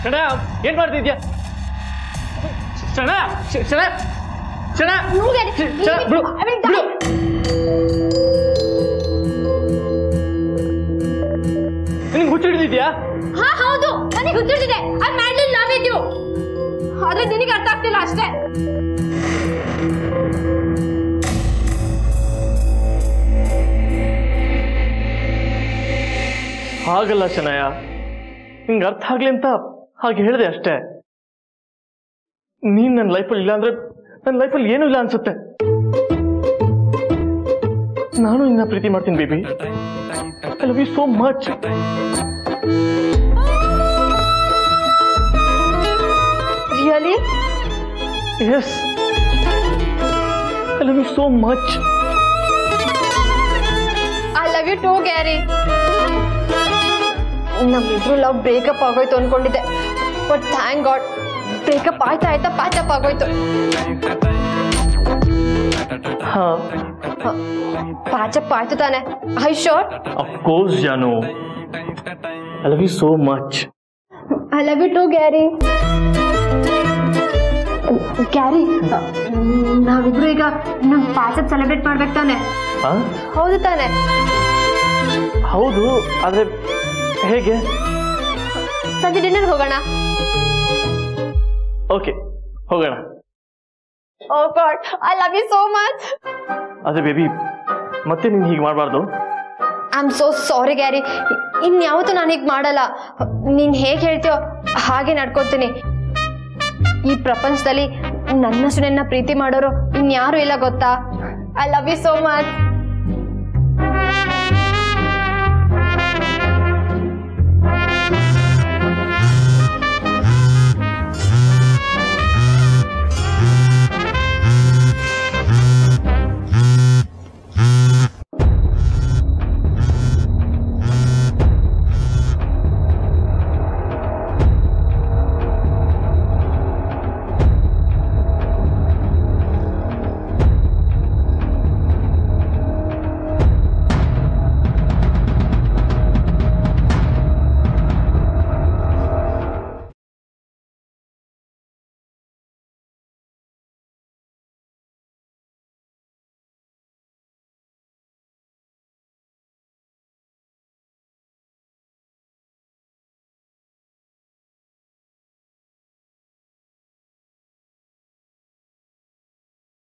ಶಣ ಏನ್ ಮಾಡ್ತಿದ್ಯಾ ಶಣ ಶ- ಶಣ ಶಣ No, Gary. ಶ- ಶಣ ಬಿಡು I will ಬಿಡು ನಿನ್ಗೆ ಹುಚ್ಚಿಡಿದ್ಯಾ ಹಾ ಹೌದು ನನಗೆ ಗೊತ್ತಿರ್ತಿದೆ I madly love with you ಆದ್ರೆ ನಿನಗೆ ಅರ್ಥ ಆಗ್ತಿಲ್ಲ ಅಷ್ಟೇ ಹಾಗಲ್ಲ ಶನಯ ನಿಂಗೆ ಅರ್ಥ ಆಗ್ಲಿ ಅಂತ ಹಾಗೆ ಹೇಳಿದೆ ಅಷ್ಟೇ ನೀನ್ ನನ್ನ ಲೈಫಲ್ಲಿ ಇಲ್ಲ ಅಂದ್ರೆ ನನ್ನ ಲೈಫಲ್ಲಿ ಏನೂ ಇಲ್ಲ ಅನ್ಸುತ್ತೆ ನಾನು ನಿನ್ನ ಪ್ರೀತಿ ಮಾಡ್ತೀನಿ baby I love you so much really yes I love you so much I love you too Gary ನಮ್ಮಿಬ್ರು ಲವ್ ಬ್ರೇಕಪ್ ಆಗೋಯ್ತು ಅನ್ಕೊಂಡಿದ್ದೆ ಬಟ್ ಥ್ಯಾಂಕ್ ಗಾಡ್ ಬ್ರೇಕಪ್ ಆಯ್ತಾ ಆಯ್ತಾ ಪ್ಯಾಚಪ್ ಆಗೋಯ್ತು ಹಾ ಪ್ಯಾಚಪ್ ಆಯ್ತು ತಾನೆ ಐ ಶೋರ್ ಅಫ್ಕೋರ್ಸ್ ಜಾನು I love you so much I love you too Gary Gary ನಾವಿಬ್ರು ಈಗ ನಮ್ ಪ್ಯಾಚಪ್ ಸೆಲೆಬ್ರೇಟ್ ಮಾಡ್ಬೇಕು ತಾನೆ ಹಾ ಹೌದು ತಾನೆ ಹೌದು ಆದ್ರೆ ಹೇಗೆ ಸಂಜೆ ಡಿನ್ನರ್ ಹೋಗೋಣ ಓಕೆ ಹೋಗೋಣ oh god I love you so much ಅದೇ ಬೇಬಿ ಮತ್ತೆ ನೀನು ಹೀಗೆ ಮಾಡಬಾರ್ದು I am so sorry Gary ಇನ್ಯಾವತ್ತೂ ನಾನು ಹೀಗೆ ಮಾಡಲ್ಲ ನೀನ್ ಹೇಗೆ ಹೇಳ್ತೀಯೋ ಹಾಗೆ ನಡ್ಕೋತೀನಿ ಈ ಪ್ರಪಂಚದಲ್ಲಿ ನನ್ನಷ್ಟು ನನ್ನ ಪ್ರೀತಿ ಮಾಡೋರು ಇನ್ಯಾರು ಇಲ್ಲ ಗೊತ್ತಾ I love you so much